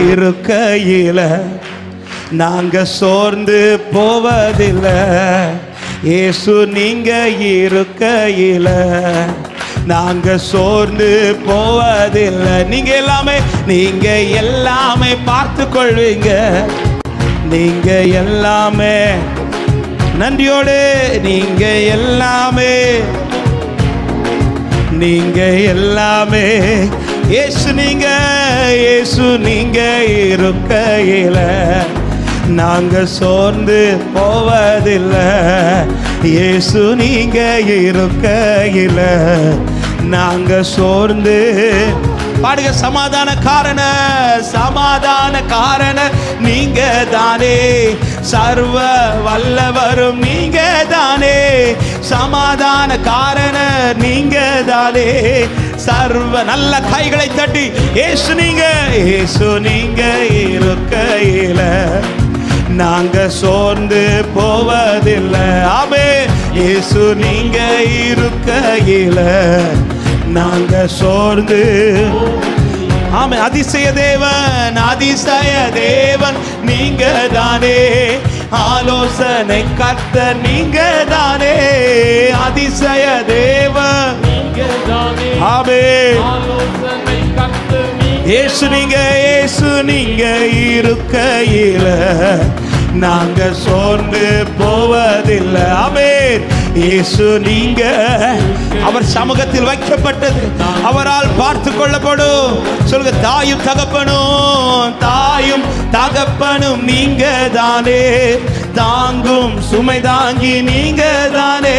இருக்கையில நாங்க சோர்ந்து போவதில்லை இயேசு நீங்க இருக்கையில நாங்க சோர்ந்து போவதில்லை நீங்க எல்லாமே நீங்க எல்லாமே பார்த்து கொள்வீங்க நீங்க எல்லாமே நன்றியோடு நீங்க எல்லாமே நீங்க எல்லாமே இயேசு நீங்க இயேசு நீங்க இருக்கையில நாங்க சோர்ந்து போவதில்லை இயேசு நீங்க இருக்கையில நாங்க சோர்ந்து பாடுக சமாதான காரண சமாதான காரண நீங்க தானே சர்வ வல்லவரும் நீங்க தானே சமாதான காரண நீங்க தானே சர்வ நல்ல கைகளை தட்டி ஏசு நீங்க ஏசு நீங்க இருக்கையில நாங்க சோர்ந்து போவதில்லை ஆமே இயேசு நீங்க இருக்கையில நாங்க சோர்ந்து ஆமே அதிசய தேவன் அதிசய தேவன் நீங்க தானே ஆலோசனை கத்த நீங்க தானே அதிசய தேவன் ஆமே இயேசு நீங்க இயேசு நீங்க இருக்கையில நாங்க சோர்ந்து போவதில்லை ஆமென் இயேசு நீங்க அவர் சமூகத்தில் வைக்கப்பட்டது அவரால் பார்த்து கொள்ளப்படும் சொல்லுங்க தாயும் தகப்பனும் தாயும் தகப்பனும் நீங்க தானே தாங்கும் சுமை தாங்கி நீங்க தானே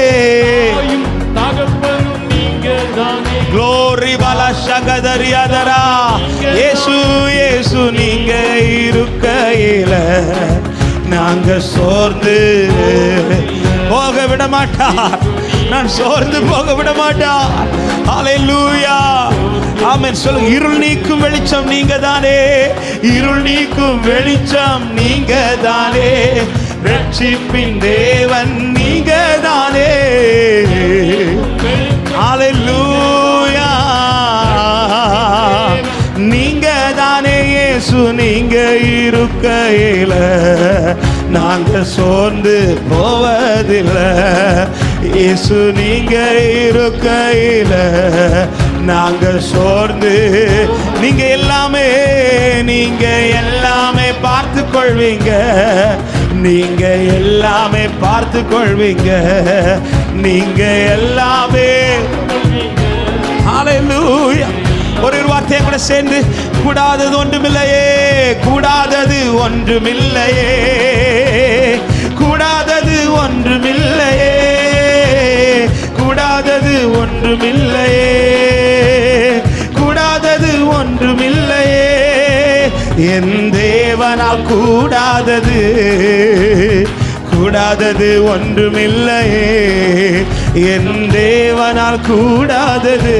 க்ளோரி பல சகதரியாதரா இயேசு இயேசு நீங்க இருக்கையில நாங்க சோர்ந்து போக விட மாட்டார் நான் சோர்ந்து போக விட மாட்டார் ஹalleluya ஆமென் சொல்லுங்க இருள் நீக்கும் வெளிச்சம் நீங்க தானே இருள் நீக்கும் வெளிச்சம் நீங்க தானே ரட்சிப்பின் தேவன் நீங்க தானே ஹalleluya நீங்க தானே இயேசு நீங்க இருக்கையில நாங்க சோர்ந்து போவதில்லை இயேசு நீங்க இருக்கையில நாங்க சோர்ந்து நீங்க எல்லாமே நீங்க எல்லாமே பார்த்து கொள்வீங்க நீங்க எல்லாமே பார்த்து கொள்வீங்க நீங்க எல்லாமே ஹalleluya ஒரு ஒரு வார்த்தையை கூட சேர்ந்து கூடாதது ஒன்றுமில்லையே கூடாதது ஒன்றுமில்லையே கூடாதது ஒன்றுமில்லையே கூடாதது ஒன்றுமில்லையே கூடாதது ஒன்றுமில்லையே என் தேவனால் கூடாதது கூடாதது ஒன்றுமில்லையே என் தேவனால் கூடாதது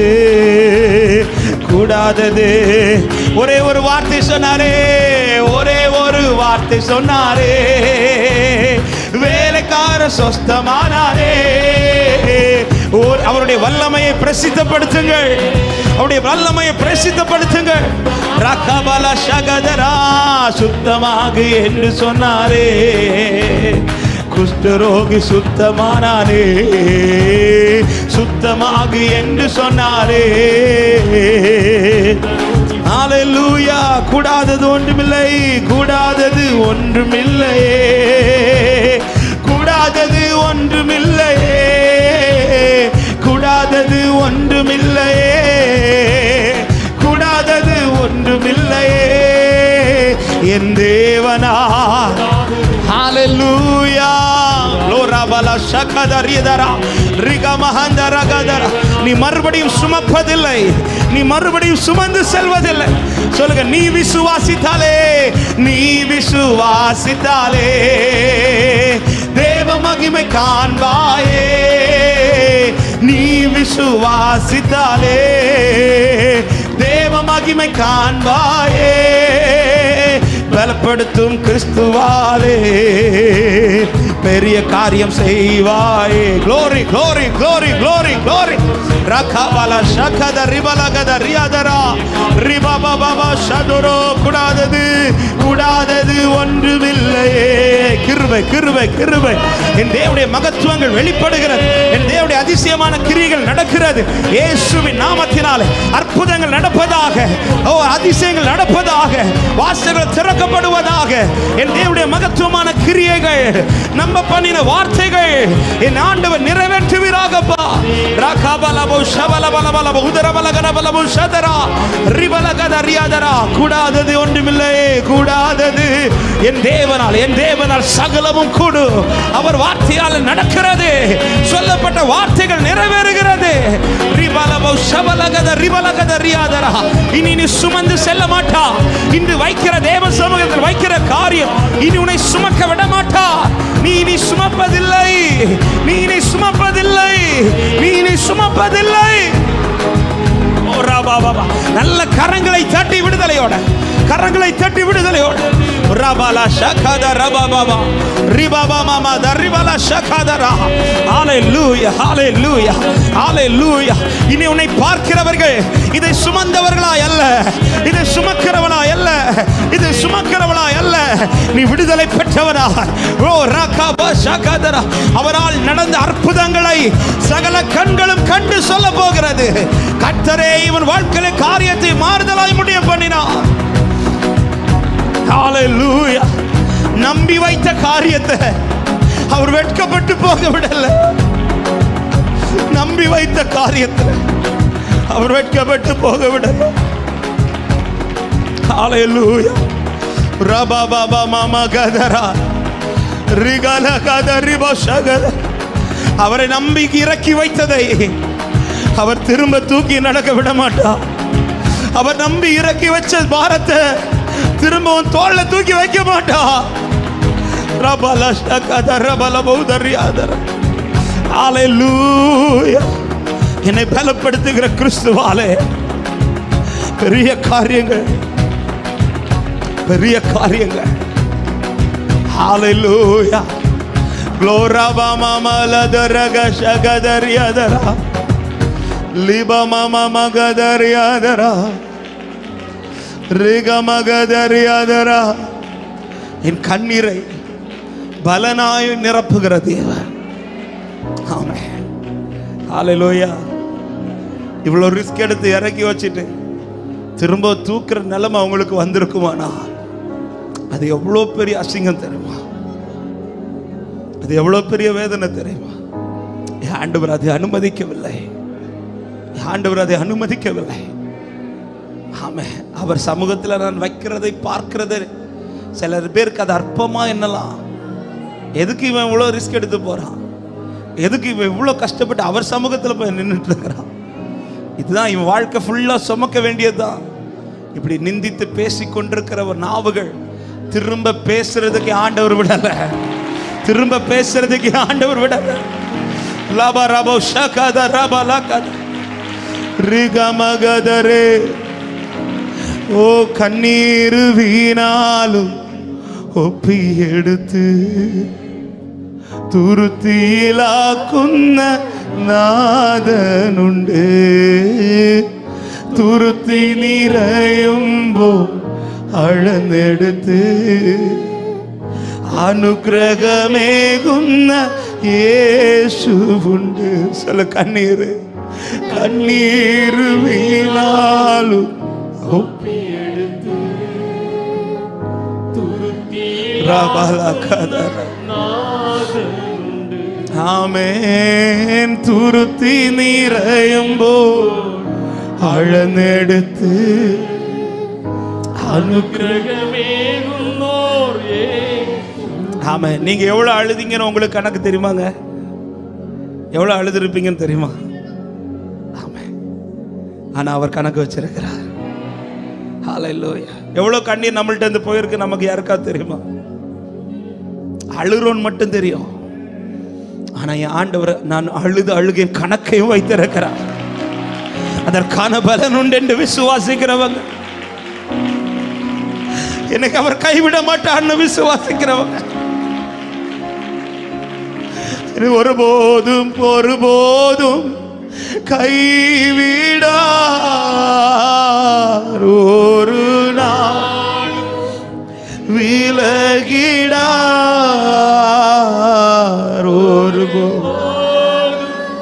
கூடாதது ஒரே ஒரு வார்த்தை சொன்னாரே ஒரே ஒரு வார்த்தை சொன்னாரே வேலைக்கார சொஸ்தமானாரே ஓர் அவருடைய வல்லமையை பிரசித்தப்படுத்துங்கள் அவருடைய வல்லமையை பிரசித்தப்படுத்துங்கள் ரகபல சகதரா சுத்தமாகு என்று சொன்னாரே குஷ்டரோகி சுத்தமானாரே சுத்தமாகு என்று சொன்னாரே ஹalleluya கூடாதது ஒன்றுமில்லை கூடாதது ஒன்றுமில்லையே கூடாதது ஒன்றுமில்லையே கூடாதது ஒன்றுமில்லையே கூடாதது ஒன்றுமில்லையே என் தேவனா ஹalleluya லோராபல சகதரியதரா ரிகமஹந்தரகதர நீ மறுபடியும் சுமப்பதில்லை நீ மறுபடியும் சுமந்து செல்வதில்லை சொல்லுங்க நீ விசுவாசித்தாலே நீ விசுவாசித்தாலே தேவ மகிமை காண்பாயே நீ விசுவாசித்தாலே தேவ மகிமை காண்பாயே பலப்படுத்தும் கிறிஸ்துவாலே பெரிய காரியம் செய்வாயே glory glory glory glory glory ரகபல ஷகத ரிபலகத ரியாதரா ரிபபபப ஷதுரோ கூடாதது கூடாதது ஒன்றுமில்லையே கிருபை கிருபை கிருபை என் தேவனுடைய மகத்துவங்கள் வெளிப்படுகிறது என் தேவனுடைய அதிசயமான கிரியைகள் நடக்கிறது இயேசுவின் நாமத்தினாலே அற்புதங்கள் நடப்பதாக ஓ அதிசயங்கள் நடப்பதாக வாசல்கள் திறக்கப்படுவதாக என் தேவனுடைய மகத்துவமான கிரியைகள் நம்ப பண்ணின வார்த்தைகள் என் ஆண்டவர் நிறைவேற்றுவீராகப்பா ராகாபலபோ ஷபலபலபலபோ உதரபலகரபலபோ ஷதரா ரிபலகத ரியாதரா கூடாதது ஒன்றுமில்லையே கூடாதது என் தேவனால் என் தேவனால் சகலமும் கூடு அவர் வார்த்தையால் நடக்கிறது சொல்லப்பட்ட வார்த்தைகள் நிறைவேறுகிறது ரிபலபோ ஷபலகத ரிபலகத ரியாதரா இனி நீ சுமந்து செல்ல மாட்டா இன்று வைக்கிற தேவ சமூகத்தில் வைக்கிற காரியம் இனி உன்னை சுமக்க விட மாட்டா நீ இனி சுமப்பதில்லை நீ இனி சுமப்பதில்லை நீ இனி சுமப்பதில்லை ஓ, ராபா, பாபா. நல்ல கரங்களை தட்டி விடுதலையோட கரங்களை தட்டி விடுதலையோட ரபாலா ஷகாத ரபா பாபா ரிபாபா மாமா தரிபாலா ஷகாதரா ஹalleluya ஹalleluya ஹalleluya இனி உன்னை பார்க்கிறவர்கள் இதை சுமந்தவர்களாய் அல்ல இதை சுமக்கிறவனாய் அல்ல இதை சுமக்கிறவனாய் அல்ல நீ விடுதலை பெற்றவனா ஓ ரகாபா ஷகாதரா அவரால் நடந்த அற்புதங்களை சகல கண்களும் கண்டு சொல்ல போகிறது கர்த்தரே இவன் வாழ்க்கையில காரியத்தை மாறுதலாய் முடிய பண்ணினார் ஹalleluya நம்பி வைத்த காரியத்தை அவர் வெட்கப்பட்டு போக விடல நம்பி வைத்த காரியத்தை அவர் வெட்கப்பட்டு போக விடல ஹalleluya ரபா பாபா மாமா கதரா ரிகல கதரி பஷகத அவரை நம்பி இறக்கி வைத்ததை அவர் திரும்ப தூக்கி நடக்க விட மாட்டார் அவர் நம்பி இறக்கி வச்ச பாரத்தை திரும்பவும் தோல்ல தூக்கி வைக்க மாட்டா ரபல ஷகத ரபல பௌதரியாதர ஹalleluya என்னை பலப்படுத்துகிற கிறிஸ்துவாலே பெரிய காரியங்கள் பெரிய காரியங்கள் ஹalleluya glory mama ladaraga shagadariadara liba mama magadariadara riga magadariadara என் கண்ணீரை பலனாய் நிரப்புகிற தேவன் ஆமென் ஹalleluya இவ்வளோ ரிஸ்க் எடுத்து இறக்கி வச்சுட்டு திரும்ப தூக்குற நிலைமை அவங்களுக்கு வந்திருக்குமானா அது எவ்வளோ பெரிய அசிங்கம் தெரியுமா அது எவ்வளோ பெரிய வேதனை தெரியுமா என் ஆண்டவர் அதை அனுமதிக்கவில்லை என் ஆண்டவர் அதை அனுமதிக்கவில்லை ஆமே அவர் சமூகத்தில் நான் வைக்கிறதை பார்க்கிறது சிலர் பேருக்கு அது அற்பமா என்னலாம் எதுக்கு இவன் இவ்வளோ ரிஸ்க் எடுத்து போறான் எதுக்கு இவன் இவ்வளோ கஷ்டப்பட்டு அவர் சமூகத்தில் போய் நின்றுட்டு இருக்கிறான் இதுதான் இவன் வாழ்க்கை ஃபுல்லாக சுமக்க வேண்டியதுதான் இப்படி நிந்தித்து பேசி கொண்டிருக்கிற ஒரு நாவுகள் திரும்ப பேசுறதுக்கு ஆண்டவர் விடல திரும்ப பேசுறதுக்கு ஆண்டவர் விடல லபா ரபோ ஷகத ரபா லகத ரிகமகதரே ஓ கண்ணீர் வீணாலும் ஒப்பி எடுத்து തുരുത്തിയിലാക്കുന്ന നാഥനുണ്ട് തുരുത്തി നിറയുമ്പോ അഴന്നെടുത്ത് അനുഗ്രഹമേകുന്ന യേശുവുണ്ട് ചില കണ്ണീര് കണ്ണീര് വീണാലും ഒപ്പിയെടുത്ത് റബലകദര ആമേൻ തുരുത്തി നിറയുമ്പോൾ അഴന്നെടുത്ത് അനുഗ്രഹമേകുന്നോർ ஆமா நீங்க எவ்வளவு அழுதீங்கன்னு உங்களுக்கு கணக்கு தெரியுமாங்க எவ்வளவு அழுதுருப்பீங்கன்னு தெரியுமா ஆமா ஆனா அவர் கணக்கு வச்சிருக்கிறார் ஹalleluya எவ்வளவு கண்ணீர் நம்மள்ட்ட இருந்து போயிருக்கு நமக்கு யாருக்கா தெரியுமா அழுறோன்னு மட்டும் தெரியும் ஆனா என் ஆண்டவர் நான் அழுது அழுகின் கணக்கையும் வைத்திருக்கிறார் அதற்கான பலன் உண்டு என்று விசுவாசிக்கிறவங்க எனக்கு அவர் கைவிட மாட்டான்னு விசுவாசிக்கிறவங்க இது ஒருபோதும் ஒருபோதும் கைவிடார் ஒரு நாள் விலகிடார் ஒருபோதும்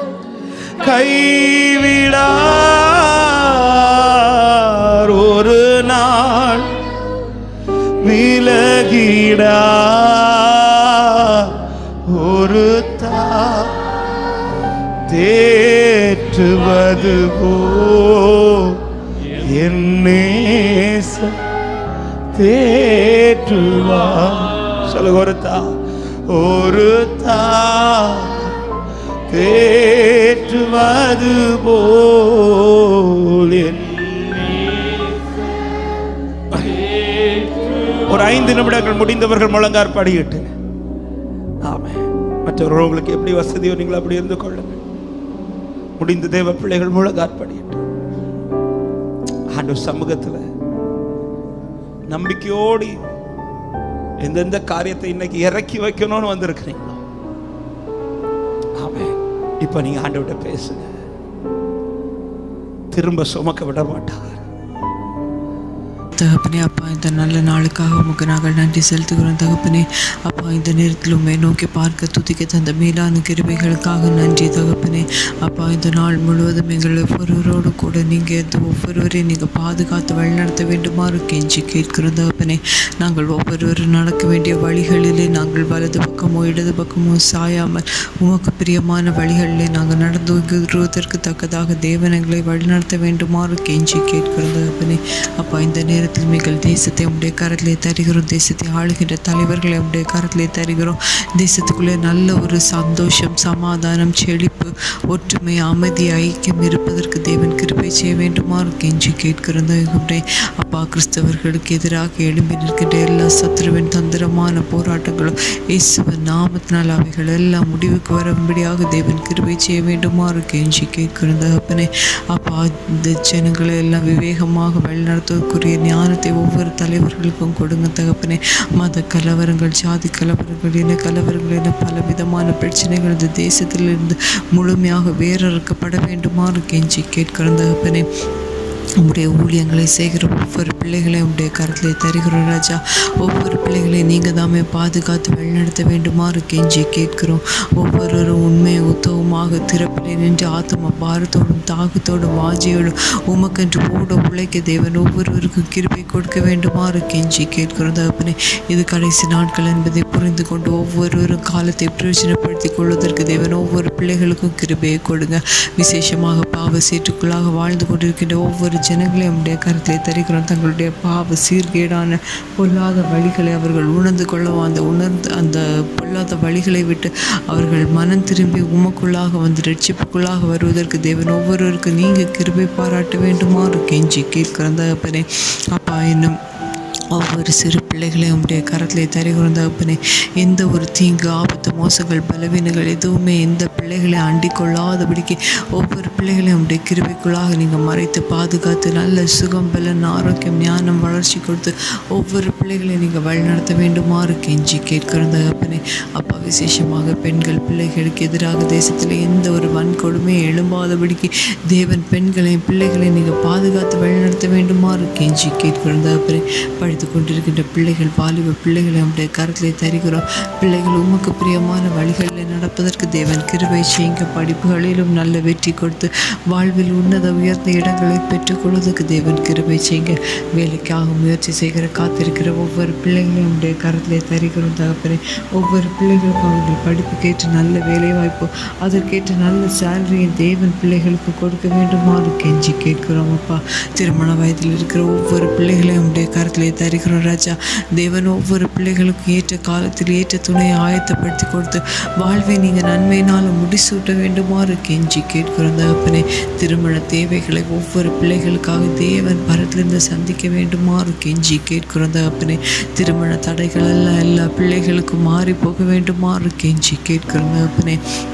கைவிடார் ஒரு நாள் விலகிடா ஒரு தா தேற்றுவது போ என் நேச தேற்றுவா சொல்லுங்க ஒரு தா ஒரு தா தேற்றுவது போல் என் ஒரு ஐந்து நிமிடங்கள் முடிந்தவர்கள் முழங்கார் படியிட்டு ஆமே மற்றவர்கள் உங்களுக்கு எப்படி வசதியோ நீங்கள் அப்படி இருந்து கொள்ளுங்கள் முடிந்த தேவ பிள்ளைகள் முழங்கார் படியிட்டு ஆண்டு சமூகத்துல நம்பிக்கையோடு எந்தெந்த காரியத்தை இன்னைக்கு இறக்கி வைக்கணும்னு வந்திருக்கிறீங்களோ ஆமே இப்ப நீங்க ஆண்டவர்கிட்ட பேசுங்க திரும்ப சுமக்க விட மாட்டார் தகப்பனே அப்பா இந்த நல்ல நாளுக்காக உமக்கு நாங்கள் நன்றி செலுத்துகிறோம் தகப்பனே அப்பா இந்த நேரத்தில் உண்மை நோக்கி பார்க்க துதிக்க தந்த மேலான கிருபைகளுக்காக நன்றி தகப்பனே அப்பா இந்த நாள் முழுவதும் எங்கள் ஒவ்வொருவரோடு கூட நீங்கள் இந்த ஒவ்வொருவரையும் நீங்கள் பாதுகாத்து வழிநடத்த வேண்டுமாறு கெஞ்சி கேட்கிறோம் தகப்பனே நாங்கள் ஒவ்வொருவரும் நடக்க வேண்டிய வழிகளிலே நாங்கள் வலது பக்கமோ இடது பக்கமோ சாயாமல் உமக்கு பிரியமான வழிகளிலே நாங்கள் நடந்து வருவதற்கு தக்கதாக தேவனங்களை வழிநடத்த வேண்டுமாறு கெஞ்சி கேட்கிறோம் தகப்பனே அப்பா இந்த நேரத்தில் மிகள் தேசத்தை உடைய கரத்திலே தருகிறோம் தேசத்தை ஆளுகின்ற தலைவர்களை உடைய கரத்திலே தருகிறோம் தேசத்துக்குள்ளே நல்ல ஒரு சந்தோஷம் சமாதானம் செழிப்பு ஒற்றுமை அமைதி ஐக்கியம் இருப்பதற்கு தேவன் கிருபை செய்ய வேண்டுமாறு கெஞ்சி கேட்கிறோம் தகப்பனே அப்பா கிறிஸ்தவர்களுக்கு எதிராக எழும்பி நிற்கின்ற எல்லா சத்துருவின் தந்திரமான போராட்டங்களும் இயேசுவின் நாமத்தினால் அவைகள் எல்லாம் முடிவுக்கு வரும்படியாக தேவன் கிருபை செய்ய வேண்டுமாறு கெஞ்சி கேட்கிறோம் தகப்பனே அப்பா இந்த ஜனங்களை எல்லாம் விவேகமாக வழிநடத்துவதற்குரிய ஞானத்தை ஒவ்வொரு தலைவர்களுக்கும் கொடுங்க தகப்பனே மத கலவரங்கள் ஜாதி கலவரங்கள் இன கலவரங்கள் என பலவிதமான பிரச்சனைகள் இந்த தேசத்திலிருந்து முழுமையாக வேறறுக்கப்பட வேண்டுமாறு கெஞ்சி கேட்கிறோம் தகப்பனே உம்முடைய ஊழியங்களை செய்கிற ஒவ்வொரு பிள்ளைகளையும் உடைய கருத்திலே தருகிறோம் ராஜா ஒவ்வொரு பிள்ளைகளையும் நீங்கள் தாமே பாதுகாத்து வழிநடத்த வேண்டுமாறு கெஞ்சி கேட்கிறோம் ஒவ்வொருவரும் உண்மை உத்தவமாக திறப்பிலே நின்று ஆத்ம பாரத்தோடும் தாகத்தோடும் வாஜியோடும் உமக்கென்று ஓட உழைக்க தேவன் ஒவ்வொருவருக்கும் கிருபை கொடுக்க வேண்டுமாறு கெஞ்சி கேட்கிறோம் தகப்பனே இது கடைசி நாட்கள் என்பதை புரிந்து கொண்டு ஒவ்வொருவரும் காலத்தை பிரயோஜனப்படுத்திக் கொள்வதற்கு தேவன் ஒவ்வொரு பிள்ளைகளுக்கும் கிருபையை கொடுங்க விசேஷமாக பாவ சீட்டுக்குள்ளாக வாழ்ந்து கொண்டிருக்கின்ற ஒவ்வொரு ஜனங்களையும் உடைய கருத்தை தருகிறோம் தங்களுடைய பாவ சீர்கேடான பொல்லாத வழிகளை அவர்கள் உணர்ந்து கொள்ளவும் அந்த உணர்ந்து அந்த பொல்லாத வழிகளை விட்டு அவர்கள் மனம் திரும்பி உமக்குள்ளாக வந்து ரட்சிப்புக்குள்ளாக வருவதற்கு தேவன் ஒவ்வொருவருக்கும் நீங்கள் கிருபை பாராட்ட வேண்டுமாறு கெஞ்சி கேட்கிறோம் தகப்பனே அப்பா இன்னும் ஒவ்வொரு சிறு பிள்ளைகளையும் உடைய கரத்திலே தருகிறோம் தகப்பனே எந்த ஒரு தீங்கு ஆபத்து மோசங்கள் பலவீனங்கள் எதுவுமே எந்த பிள்ளைகளை அண்டிக் கொள்ளாதபடிக்கு ஒவ்வொரு பிள்ளைகளையும் உடைய கிருபைக்குள்ளாக நீங்கள் மறைத்து பாதுகாத்து நல்ல சுகம் பலன் ஆரோக்கியம் ஞானம் வளர்ச்சி கொடுத்து ஒவ்வொரு பிள்ளைகளையும் நீங்கள் வழிநடத்த வேண்டுமாறு கெஞ்சி கேட்கிறோம் தகப்பனே அப்பா விசேஷமாக பெண்கள் பிள்ளைகளுக்கு எதிராக தேசத்தில் எந்த ஒரு வன்கொடுமை எழும்பாதபடிக்கு தேவன் பெண்களையும் பிள்ளைகளையும் நீங்கள் பாதுகாத்து வழிநடத்த வேண்டுமாறு கெஞ்சி கேட்கிறோம் தகப்பனே படித்து கொண்டிருக்கின்ற பிள்ளைகள் வாலிப பிள்ளைகளை நம்முடைய கருத்திலே தருகிறோம் பிள்ளைகள் உமக்கு பிரியமான வழிகளில் நடப்பதற்கு தேவன் கிருபை செய்யுங்க படிப்புகளிலும் நல்ல வெற்றி கொடுத்து வாழ்வில் உன்னத உயர்ந்த இடங்களை பெற்றுக்கொள்வதற்கு தேவன் கிருபை செய்யுங்க வேலைக்காக முயற்சி செய்கிற காத்திருக்கிற ஒவ்வொரு பிள்ளைகளையும் நம்முடைய கருத்திலே தருகிறோம் தகப்பனே ஒவ்வொரு பிள்ளைகளுக்கும் அவர்கள் படிப்புக்கேற்ற நல்ல வேலை வாய்ப்பு அதற்கேற்ற நல்ல சேலரியை தேவன் பிள்ளைகளுக்கு கொடுக்க வேண்டுமாறு கெஞ்சி கேட்கிறோம் அப்பா திருமண வயதில் இருக்கிற ஒவ்வொரு பிள்ளைகளையும் உடைய கருத்திலே தருகிறோம் ராஜா தேவன் ஒவ்வொரு பிள்ளைகளுக்கும் ஏற்ற காலத்தில் ஏற்ற துணையை ஆயத்தப்படுத்தி கொடுத்து வாழ்வை நீங்கள் நன்மையினால் முடிசூட்ட வேண்டுமாறு கெஞ்சி கேட்கிறோம் தகப்பனே திருமண தேவைகளை ஒவ்வொரு பிள்ளைகளுக்காக தேவன் பரத்திலிருந்து சந்திக்க வேண்டுமாறு கெஞ்சி கேட்கிறோம் தகப்பனே திருமண தடைகள் எல்லாம் எல்லா பிள்ளைகளுக்கும் மாறி போக வேண்டுமாறு கெஞ்சி கேட்கிறோம் தகப்பனே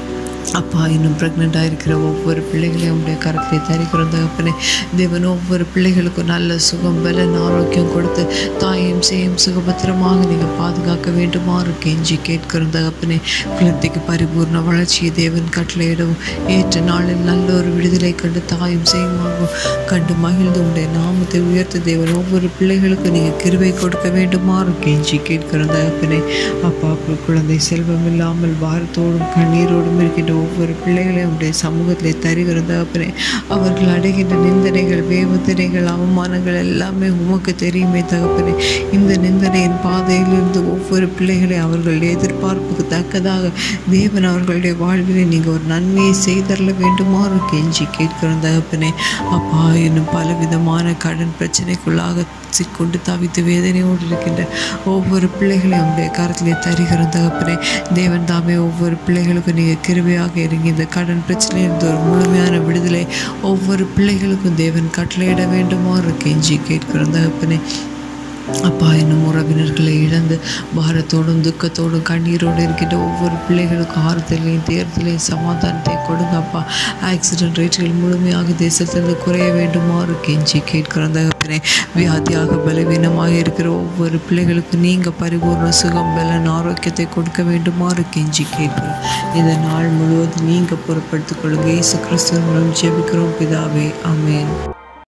அப்பா இன்னும் ப்ரெக்னெண்ட்டாக இருக்கிற ஒவ்வொரு பிள்ளைகளையும் உடைய கரத்திலே தரிக்கிறோம் தகப்பனே தேவன் ஒவ்வொரு பிள்ளைகளுக்கும் நல்ல சுகம் பலன் ஆரோக்கியம் கொடுத்து தாயும் சேயும் சுகபத்திரமாக நீங்கள் பாதுகாக்க வேண்டுமாறு கெஞ்சி கேட்கிறோம் தகப்பனே குழந்தைக்கு பரிபூர்ண வளர்ச்சியை தேவன் கட்டளையிடவும் ஏற்ற நாளில் நல்ல ஒரு விடுதலை கண்டு தாயும் சேயுமாகவும் கண்டு மகிழ்ந்து உடைய நாமத்தை உயர்த்த தேவன் ஒவ்வொரு பிள்ளைகளுக்கும் நீங்கள் கிருபை கொடுக்க வேண்டுமாறு கெஞ்சி கேட்கிறோம் தகப்பனே அப்பா குழந்தை செல்வம் இல்லாமல் பாரத்தோடும் கண்ணீரோடும் இருக்கின்ற ஒவ்வொரு பிள்ளைகளையும் உடைய சமூகத்திலே தருகிற தகப்பனே அவர்கள் அடைகின்ற நிந்தனைகள் வேவத்தனைகள் அவமானங்கள் எல்லாமே உமக்கு தெரியுமே தகப்பனே இந்த நிந்தனையின் பாதையிலிருந்து ஒவ்வொரு பிள்ளைகளை அவர்கள் எதிர்பார்ப்புக்கு தக்கதாக தேவன் அவர்களுடைய வாழ்விலே நீங்கள் ஒரு நன்மையை செய்தரல வேண்டுமாறு கெஞ்சி கேட்கிறோம் தகப்பனே அப்பா இன்னும் பலவிதமான கடன் பிரச்சனைக்குள்ளாக சிக்கொண்டு தவித்து வேதனையோடு இருக்கின்ற ஒவ்வொரு பிள்ளைகளையும் உடைய கரத்திலே தருகிறோம் தகப்பனே தேவன் தாமே ஒவ்வொரு பிள்ளைகளுக்கும் நீங்கள் கிருபையாக இறங்கி இந்த கடன் பிரச்சனையிலிருந்து ஒரு முழுமையான விடுதலை ஒவ்வொரு பிள்ளைகளுக்கும் தேவன் கட்டளையிட வேண்டுமாறு கெஞ்சி கேட்கிறோம் தகப்பனே அப்பா என்னும் உறவினர்களை இழந்து பாரத்தோடும் துக்கத்தோடும் கண்ணீரோடு இருக்கின்ற ஒவ்வொரு பிள்ளைகளுக்கும் ஆறுதலையும் தேர்தலையும் சமாதானத்தை கொடுங்க அப்பா ஆக்சிடென்ட் ரேட்டுகள் முழுமையாக தேசத்திலிருந்து குறைய வேண்டுமாறு கெஞ்சி கேட்கிறோம் தகப்பனே வியாதியாக பலவீனமாக இருக்கிற ஒவ்வொரு பிள்ளைகளுக்கும் நீங்கள் பரிபூர்ண சுகம் பலன் ஆரோக்கியத்தை கொடுக்க வேண்டுமாறு கெஞ்சி கேட்கிறோம் இந்த நாள் முழுவதும் நீங்கள் பொறுப்படுத்திக் கொள்ளுங்க இயேசு கிறிஸ்துவ மூலம் ஜெபிக்கிறோம் பிதாவே ஆமென்